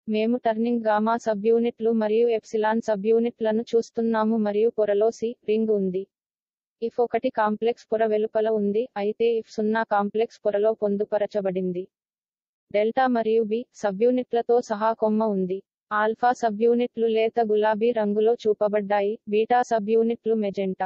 మేము turning gamma సబ్యూనిట్లు మరియు epsilon సబ్యూనిట్లను చూస్తున్నాము మరియు పొరలో సి రింగ్ ఉంది ఇఫ్ ఒకటి కాంప్లెక్స్ పొర వెలుపల ఉంది అయితే ఇఫ్ సున్నా కాంప్లెక్స్ పొరలో పొందుపరచబడింది డెల్టా మరియు బి సబ్యూనిట్లతో సహా కొమ్మ ఉంది ఆల్ఫా సబ్యూనిట్లు లేత గులాబీ రంగులో చూపబడ్డాయి బీటా సబ్యూనిట్లు మెజెంటా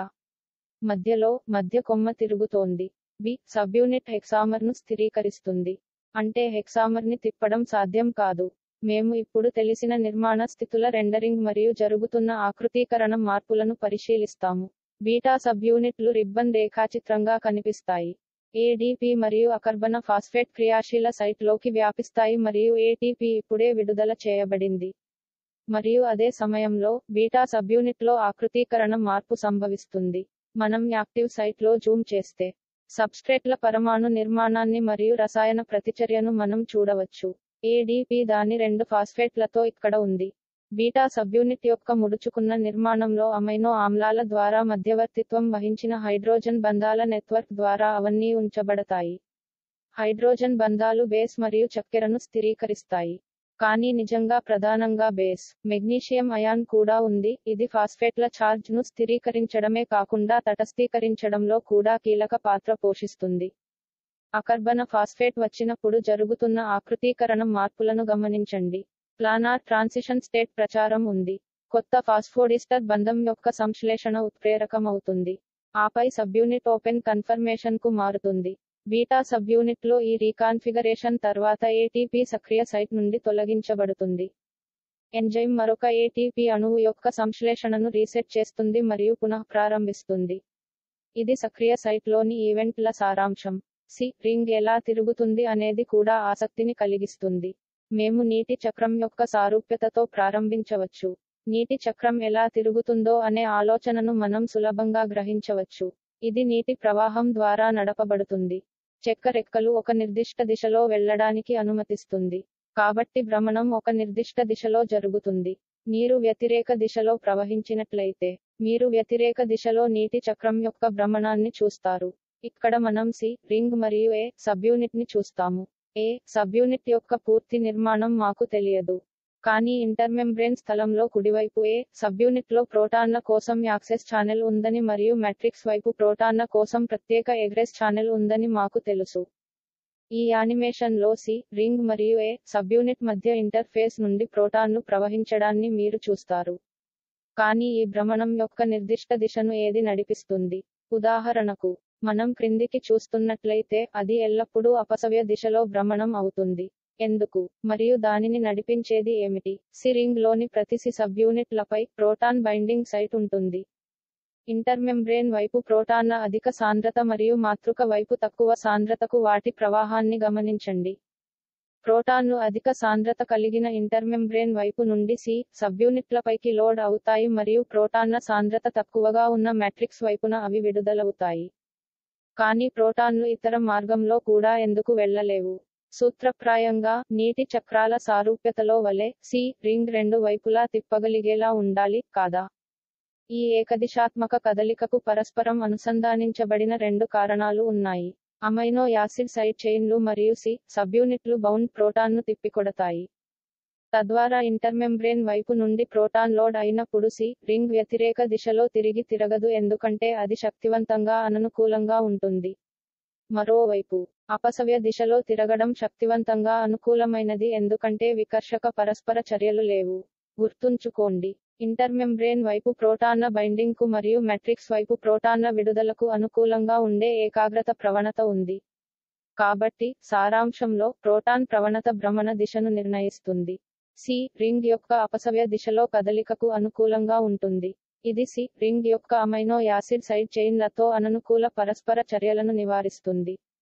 మధ్యలో మధ్య కొమ్మ తిరుగుతోంది బి సబ్యూనిట్ హెక్సామర్ను స్థిరీకరిస్తుంది అంటే హెక్సామర్ని తిప్పడం సాధ్యం కాదు మేము ఇప్పుడు తెలిసిన నిర్మాణ స్థితుల రెండరింగ్ మరియు జరుగుతున్న ఆకృతీకరణ మార్పులను పరిశీలిస్తాము బీటా సబ్యూనిట్లు రిబ్బన్ రేఖాచిత్రంగా కనిపిస్తాయి ఏడిపి మరియు అకర్బన ఫాస్ఫేట్ క్రియాశీల సైట్లోకి వ్యాపిస్తాయి మరియు ఏటీపీ ఇప్పుడే విడుదల చేయబడింది మరియు అదే సమయంలో బీటా సబ్యూనిట్లో ఆకృతీకరణ మార్పు సంభవిస్తుంది మనం యాక్టివ్ సైట్లో జూమ్ చేస్తే సబ్స్ట్రేట్ల పరమాణు నిర్మాణాన్ని మరియు రసాయన ప్రతిచర్యను మనం చూడవచ్చు ఏడిపి దాని రెండు ఫాస్ఫేట్లతో ఇక్కడ ఉంది బీటా సబ్యూనిట్ యొక్క ముడుచుకున్న నిర్మాణంలో అమైనో ఆమ్లాల ద్వారా మధ్యవర్తిత్వం వహించిన హైడ్రోజన్ బంధాల నెట్వర్క్ ద్వారా అవన్నీ ఉంచబడతాయి హైడ్రోజన్ బంధాలు బేస్ మరియు చక్కెరను స్థిరీకరిస్తాయి కానీ నిజంగా ప్రధానంగా బేస్ మెగ్నీషియం అయాన్ కూడా ఉంది ఇది ఫాస్ఫేట్ల ఛార్జ్ ను స్థిరీకరించడమే కాకుండా తటస్థీకరించడంలో కూడా కీలక పాత్ర పోషిస్తుంది అకర్బన ఫాస్ఫేట్ వచ్చినప్పుడు జరుగుతున్న ఆకృతీకరణ మార్పులను గమనించండి ప్లానార్ ట్రాన్సిషన్ స్టేట్ ప్రచారం ఉంది కొత్త ఫాస్ఫోడిస్టర్ బంధం యొక్క సంశ్లేషణ ఉత్ప్రేరకమవుతుంది ఆపై సబ్యూనిట్ ఓపెన్ కన్ఫర్మేషన్ కు మారుతుంది బీటా సబ్యూనిట్లో ఈ రీకాన్ఫిగరేషన్ తర్వాత ఏటీపీ సక్రియ సైట్ నుండి తొలగించబడుతుంది ఎంజైమ్ మరొక ఏటీపీ అణువు యొక్క సంశ్లేషణను రీసెట్ చేస్తుంది మరియు పునః ప్రారంభిస్తుంది ఇది సక్రియ సైట్లోని ఈవెంట్ల సారాంశం సి రింగ్ ఎలా తిరుగుతుంది అనేది కూడా ఆసక్తిని కలిగిస్తుంది మేము నీటి చక్రం యొక్క సారూప్యతతో ప్రారంభించవచ్చు నీటి చక్రం ఎలా తిరుగుతుందో అనే ఆలోచనను మనం సులభంగా గ్రహించవచ్చు ఇది నీటి ప్రవాహం ద్వారా నడపబడుతుంది చెక్క రెక్కలు ఒక నిర్దిష్ట దిశలో వెళ్ళడానికి అనుమతిస్తుంది కాబట్టి భ్రమణం ఒక నిర్దిష్ట దిశలో జరుగుతుంది నీరు వ్యతిరేక దిశలో ప్రవహించినట్లయితే మీరు వ్యతిరేక దిశలో నీటి చక్రం యొక్క భ్రమణాన్ని చూస్తారు ఇక్కడ మనం సి రింగ్ మరియు ఏ సబ్యూనిట్ ని చూస్తాము ఏ సబ్యూనిట్ యొక్క పూర్తి నిర్మాణం మాకు తెలియదు కానీ ఇంటర్మెంబ్రేన్ స్థలంలో కుడివైపు ఏ సబ్యూనిట్లో ప్రోటాన్ల కోసం యాక్సెస్ ఛానెల్ ఉందని మరియు మ్యాట్రిక్స్ వైపు ప్రోటాన్ల కోసం ప్రత్యేక ఎగ్రెస్ ఛానెల్ ఉందని మాకు తెలుసు ఈ యానిమేషన్ లో సి రింగ్ మరియు ఏ సబ్యూనిట్ మధ్య ఇంటర్ఫేస్ నుండి ప్రోటాన్లు ప్రవహించడాన్ని మీరు చూస్తారు కానీ ఈ భ్రమణం యొక్క నిర్దిష్ట దిశను ఏది నడిపిస్తుంది ఉదాహరణకు మనం క్రిందికి చూస్తున్నట్లయితే అది ఎల్లప్పుడూ అపసవ్య దిశలో భ్రమణం అవుతుంది ఎందుకు మరియు దానిని నడిపించేది ఏమిటి సిరింగ్ లోని ప్రతి సి సబ్యూనిట్లపై ప్రోటాన్ బైండింగ్ సైట్ ఉంటుంది ఇంటర్మెంబ్రేన్ వైపు ప్రోటాన్ల అధిక సాంద్రత మరియు మాతృక వైపు తక్కువ సాంద్రతకు వాటి ప్రవాహాన్ని గమనించండి ప్రోటాన్లు అధిక సాంద్రత కలిగిన ఇంటర్మెంబ్రేన్ వైపు నుండి సి సబ్యూనిట్లపైకి లోడ్ అవుతాయి మరియు ప్రోటాన్ల సాంద్రత తక్కువగా ఉన్న మ్యాట్రిక్స్ వైపున అవి విడుదలవుతాయి కానీ ప్రోటాన్లు ఇతర మార్గంలో కూడా ఎందుకు వెళ్ళలేవు సూత్రప్రాయంగా నీటి చక్రాల సారూప్యతలో వలె సి రింగ్ రెండు వైపులా తిప్పగలిగేలా ఉండాలి కాదా ఈ ఏకదిశాత్మక కదలికకు పరస్పరం అనుసంధానించబడిన రెండు కారణాలు ఉన్నాయి అమైనో యాసిడ్ సైడ్ చైన్లు మరియు సి సబ్యూనిట్లు బౌండ్ ప్రోటాన్ను తిప్పికొడతాయి తద్వారా ఇంటర్మెంబ్రేన్ వైపు నుండి ప్రోటాన్ లోడ్ అయినప్పుడు సి రింగ్ వ్యతిరేక దిశలో తిరిగి తిరగదు ఎందుకంటే అది శక్తివంతంగా అననుకూలంగా ఉంటుంది మరోవైపు అపసవ్య దిశలో తిరగడం శక్తివంతంగా అనుకూలమైనది ఎందుకంటే వికర్షక పరస్పర చర్యలు లేవు గుర్తుంచుకోండి ఇంటర్మెంబ్రేన్ వైపు ప్రోటాన్ల బైండింగ్ కు మరియు మెట్రిక్స్ వైపు ప్రోటాన్ల విడుదలకు అనుకూలంగా ఉండే ఏకాగ్రత ప్రవణత ఉంది కాబట్టి సారాంశంలో ప్రోటాన్ ప్రవణత భ్రమణ దిశను నిర్ణయిస్తుంది సి రింగ్ యొక్క అపసవ్య దిశలో కదలికకు అనుకూలంగా ఉంటుంది ఇది సి రింగ్ యొక్క అమైనో యాసిడ్ సైడ్ చైన్లతో అననుకూల పరస్పర చర్యలను నివారిస్తుంది